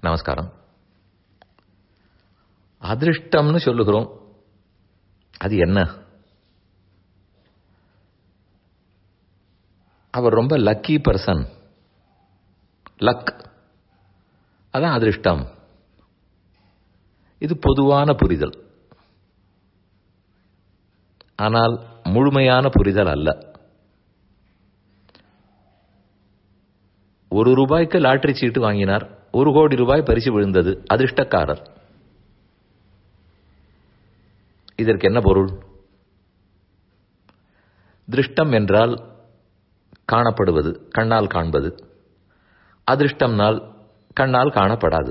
நமஸ்காரம் அதிர்ஷ்டம்னு சொல்லுகிறோம் அது என்ன அவர் ரொம்ப லக்கி பர்சன் லக் அதான் அதிர்ஷ்டம் இது பொதுவான புரிதல் ஆனால் முழுமையான புரிதல் அல்ல ஒரு ரூபாய்க்கு லாட்டரி சீட்டு வாங்கினார் ஒரு கோடி ரூபாய் பரிசு விழுந்தது அதிர்ஷ்டக்காரர் இதற்கு என்ன பொருள் திருஷ்டம் என்றால் காணப்படுவது கண்ணால் காண்பது அதிர்ஷ்டம்னால் கண்ணால் காணப்படாது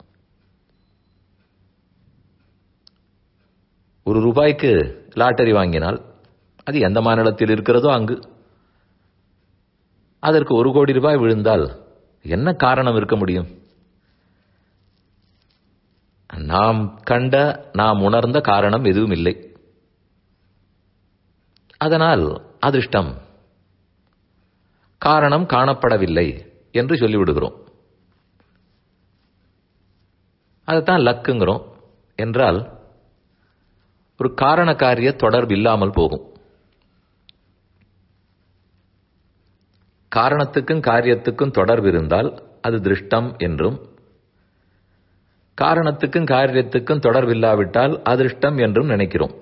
ஒரு ரூபாய்க்கு லாட்டரி வாங்கினால் அது எந்த மாநிலத்தில் இருக்கிறதோ அங்கு அதற்கு ஒரு கோடி ரூபாய் விழுந்தால் என்ன காரணம் இருக்க முடியும் நாம் கண்ட நாம் உணர்ந்த காரணம் எதுவும் இல்லை அதனால் அதிர்ஷ்டம் காரணம் காணப்படவில்லை என்று சொல்லிவிடுகிறோம் அதைத்தான் லக்குங்கிறோம் என்றால் ஒரு காரண காரிய தொடர்பு இல்லாமல் போகும் காரணத்துக்கும் காரியத்துக்கும் தொடர்பு இருந்தால் அது திருஷ்டம் என்றும் காரணத்துக்கும் காரியத்துக்கும் தொடர்பில்லாவிட்டால் அதிர்ஷ்டம் என்றும் நினைக்கிறோம்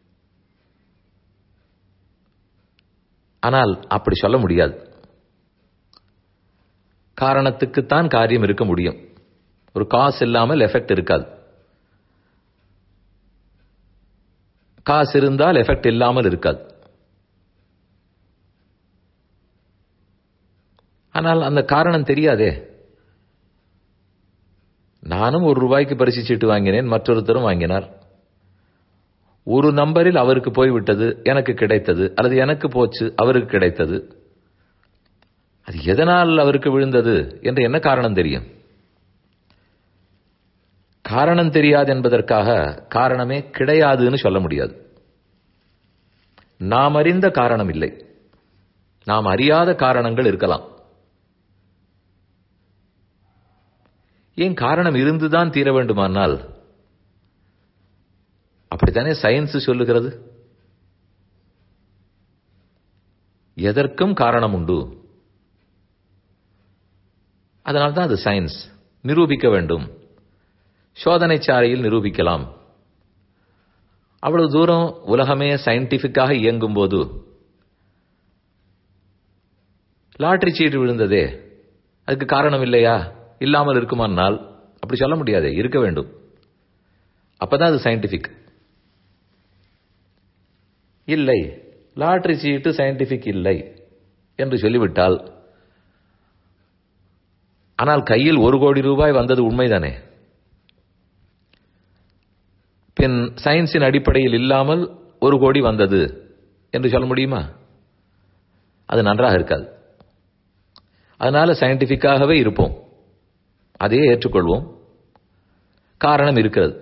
ஆனால் அப்படி சொல்ல முடியாது காரணத்துக்குத்தான் காரியம் இருக்க முடியும் ஒரு காசு இல்லாமல் எஃபெக்ட் இருக்காது காசு இருந்தால் எஃபெக்ட் இல்லாமல் இருக்காது ஆனால் அந்த காரணம் தெரியாதே நானும் ஒரு ரூபாய்க்கு பரிசு சீட்டு வாங்கினேன் மற்றொருத்தரும் வாங்கினார் ஒரு நம்பரில் அவருக்கு போய்விட்டது எனக்கு கிடைத்தது அல்லது எனக்கு போச்சு அவருக்கு கிடைத்தது அது எதனால் அவருக்கு விழுந்தது என்று என்ன காரணம் தெரியும் காரணம் தெரியாது என்பதற்காக காரணமே கிடையாதுன்னு சொல்ல முடியாது நாம் அறிந்த காரணம் இல்லை நாம் அறியாத காரணங்கள் இருக்கலாம் ஏன் காரணம் இருந்துதான் தீர வேண்டுமானால் அப்படித்தானே சயின்ஸ் சொல்லுகிறது எதற்கும் காரணம் உண்டு அதனால்தான் அது சயின்ஸ் நிரூபிக்க வேண்டும் சோதனை சாலையில் நிரூபிக்கலாம் அவ்வளவு தூரம் உலகமே சயின்டிபிக்காக இயங்கும் போது லாட்டரி சீட்டு விழுந்ததே அதுக்கு காரணம் இல்லையா இல்லாமல் இருக்குமானால் அப்படி சொல்ல முடியாது இருக்க வேண்டும் அப்பதான் அது சயின்டிபிக் இல்லை லாட்டரி சீட்டு சயின்டிபிக் இல்லை என்று சொல்லிவிட்டால் ஆனால் கையில் ஒரு கோடி ரூபாய் வந்தது உண்மைதானே பின் சயின்ஸின் அடிப்படையில் இல்லாமல் ஒரு கோடி வந்தது என்று சொல்ல முடியுமா அது நன்றாக இருக்காது அதனால சயின்டிபிக்காகவே இருப்போம் அதையே ஏற்றுக்கொள்வோம் காரணம் இருக்கிறது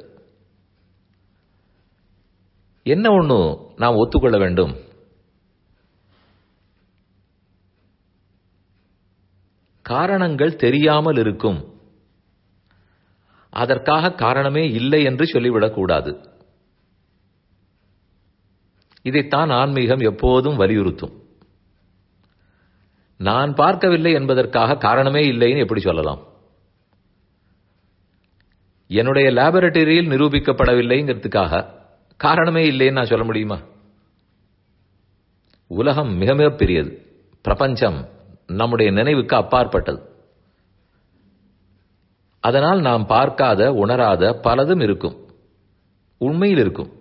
என்ன ஒண்ணு நாம் ஒத்துக்கொள்ள வேண்டும் காரணங்கள் தெரியாமல் இருக்கும் அதற்காக காரணமே இல்லை என்று சொல்லிவிடக்கூடாது இதைத்தான் ஆன்மீகம் எப்போதும் வலியுறுத்தும் நான் பார்க்கவில்லை என்பதற்காக காரணமே இல்லைன்னு எப்படி சொல்லலாம் என்னுடைய லேபரட்டரியில் நிரூபிக்கப்படவில்லைங்கிறதுக்காக காரணமே இல்லைன்னு நான் சொல்ல முடியுமா உலகம் மிக மிக பெரியது பிரபஞ்சம் நம்முடைய நினைவுக்கு அப்பாற்பட்டது அதனால் நாம் பார்க்காத உணராத பலதும் இருக்கும் உண்மையில் இருக்கும்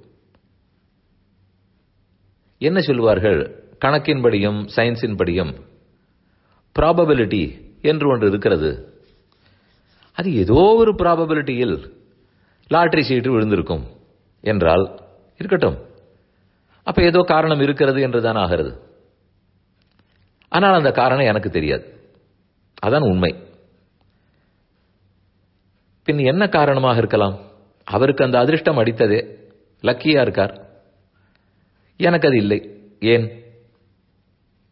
என்ன சொல்லுவார்கள் கணக்கின்படியும் சயின்ஸின்படியும் ப்ராபபிலிட்டி என்று ஒன்று இருக்கிறது அது ஏதோ ஒரு ப்ராபபிலிட்டியில் லாட்டரி சீட்டு விழுந்திருக்கும் என்றால் இருக்கட்டும் அப்ப ஏதோ காரணம் இருக்கிறது என்றுதான் ஆகிறது ஆனால் அந்த காரணம் எனக்கு தெரியாது அதான் உண்மை பின் என்ன காரணமாக இருக்கலாம் அவருக்கு அந்த அதிர்ஷ்டம் அடித்ததே லக்கியா இருக்கார் எனக்கு அது இல்லை ஏன்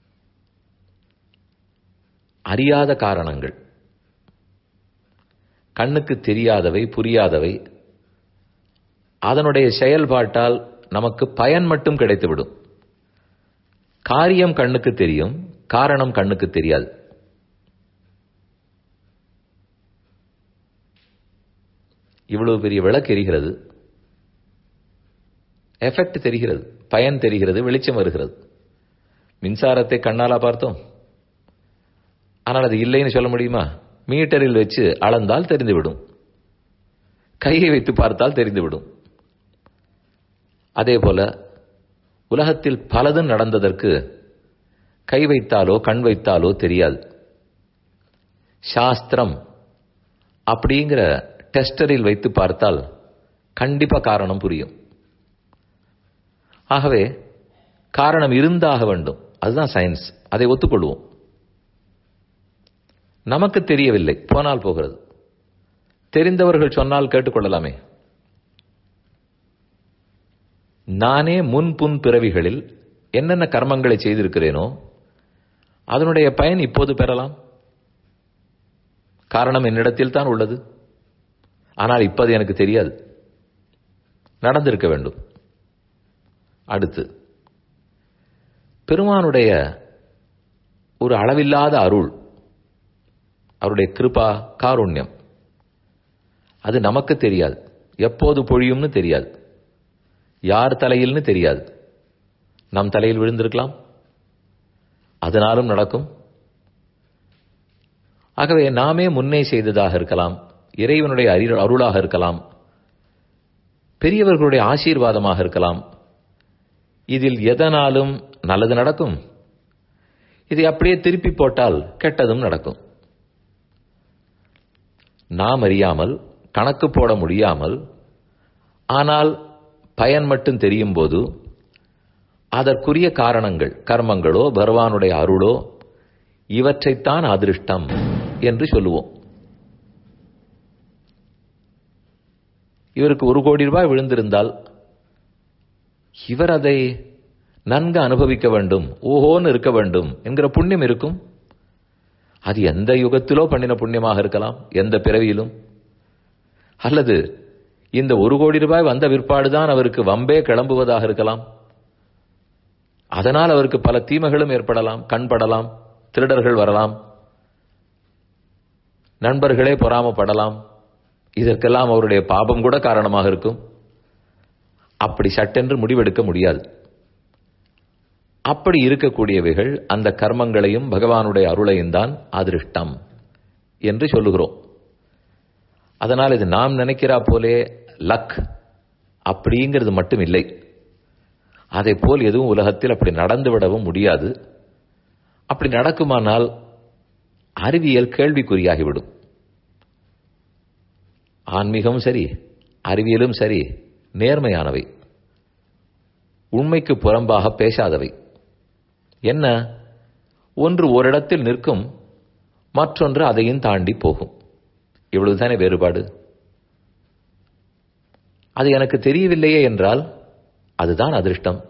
அறியாத காரணங்கள் கண்ணுக்கு தெரியாதவை புரியாதவை அதனுடைய செயல்பாட்டால் நமக்கு பயன் மட்டும் கிடைத்துவிடும் காரியம் கண்ணுக்கு தெரியும் காரணம் கண்ணுக்கு தெரியாது இவ்வளவு பெரிய விளக்கு எரிகிறது எஃபெக்ட் தெரிகிறது பயன் தெரிகிறது வெளிச்சம் வருகிறது மின்சாரத்தை கண்ணாலா பார்த்தோம் ஆனால் அது இல்லைன்னு சொல்ல முடியுமா மீட்டரில் வச்சு அளந்தால் தெரிந்துவிடும் கையை வைத்து பார்த்தால் தெரிந்துவிடும் அதே போல உலகத்தில் பலதும் நடந்ததற்கு கை வைத்தாலோ கண் வைத்தாலோ தெரியாது சாஸ்திரம் அப்படிங்கிற டெஸ்டரில் வைத்து பார்த்தால் கண்டிப்பா காரணம் புரியும் ஆகவே காரணம் இருந்தாக வேண்டும் அதுதான் சயின்ஸ் அதை ஒத்துக்கொள்வோம் நமக்கு தெரியவில்லை போனால் போகிறது தெரிந்தவர்கள் சொன்னால் கேட்டுக்கொள்ளலாமே நானே முன் புன் பிறவிகளில் என்னென்ன கர்மங்களை செய்திருக்கிறேனோ அதனுடைய பயன் இப்போது பெறலாம் காரணம் என்னிடத்தில் தான் உள்ளது ஆனால் இப்போது எனக்கு தெரியாது நடந்திருக்க வேண்டும் அடுத்து பெருமானுடைய ஒரு அளவில்லாத அருள் அவருடைய கிருபா காருண்யம் அது நமக்கு தெரியாது எப்போது பொழியும்னு தெரியாது யார் தலையில்னு தெரியாது நம் தலையில் விழுந்திருக்கலாம் அதனாலும் நடக்கும் ஆகவே நாமே முன்னே செய்ததாக இருக்கலாம் இறைவனுடைய அறி- அருளாக இருக்கலாம் பெரியவர்களுடைய ஆசீர்வாதமாக இருக்கலாம் இதில் எதனாலும் நல்லது நடக்கும் இதை அப்படியே திருப்பி போட்டால் கெட்டதும் நடக்கும் நாம் அறியாமல் கணக்கு போட முடியாமல் ஆனால் பயன் மட்டும் தெரியும் போது அதற்குரிய காரணங்கள் கர்மங்களோ பகவானுடைய அருளோ இவற்றைத்தான் அதிருஷ்டம் என்று சொல்லுவோம் இவருக்கு ஒரு கோடி ரூபாய் விழுந்திருந்தால் இவர் அதை நன்கு அனுபவிக்க வேண்டும் ஓஹோன்னு இருக்க வேண்டும் என்கிற புண்ணியம் இருக்கும் அது எந்த யுகத்திலோ பண்ணின புண்ணியமாக இருக்கலாம் எந்த பிறவியிலும் அல்லது இந்த ஒரு கோடி ரூபாய் வந்த விற்பாடுதான் அவருக்கு வம்பே கிளம்புவதாக இருக்கலாம் அதனால் அவருக்கு பல தீமைகளும் ஏற்படலாம் கண்படலாம் திருடர்கள் வரலாம் நண்பர்களே பொறாமப்படலாம் இதற்கெல்லாம் அவருடைய பாபம் கூட காரணமாக இருக்கும் அப்படி சட்டென்று முடிவெடுக்க முடியாது அப்படி இருக்கக்கூடியவைகள் அந்த கர்மங்களையும் பகவானுடைய அருளையும் தான் அதிருஷ்டம் என்று சொல்லுகிறோம் அதனால் இது நாம் நினைக்கிறா போலே லக் அப்படிங்கிறது மட்டும் இல்லை அதை போல் எதுவும் உலகத்தில் அப்படி நடந்துவிடவும் முடியாது அப்படி நடக்குமானால் அறிவியல் கேள்விக்குறியாகிவிடும் ஆன்மீகமும் சரி அறிவியலும் சரி நேர்மையானவை உண்மைக்கு புறம்பாக பேசாதவை என்ன ஒன்று ஓரிடத்தில் நிற்கும் மற்றொன்று அதையும் தாண்டி போகும் இவ்வளவுதானே வேறுபாடு அது எனக்கு தெரியவில்லையே என்றால் அதுதான் அதிர்ஷ்டம்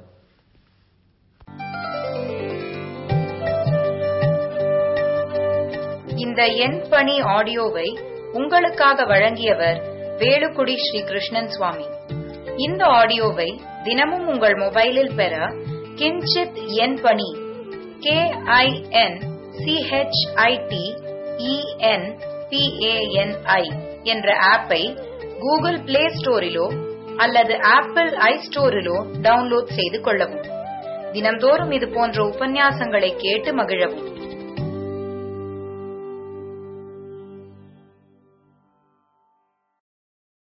இந்த எண் பணி ஆடியோவை உங்களுக்காக வழங்கியவர் வேலுக்குடி ஸ்ரீ கிருஷ்ணன் சுவாமி இந்த ஆடியோவை தினமும் உங்கள் மொபைலில் பெற கிஞ்சித் எண் பணி கே ஐ என் சிஹெச்ஐடி இஎன் பிஏஎன்ஐ என்ற ஆப்பை கூகுள் பிளே ஸ்டோரிலோ அல்லது ஆப்பிள் ஐ ஸ்டோரிலோ டவுன்லோட் செய்து கொள்ளவும் தினம்தோறும் இது போன்ற உபன்யாசங்களை கேட்டு மகிழவும்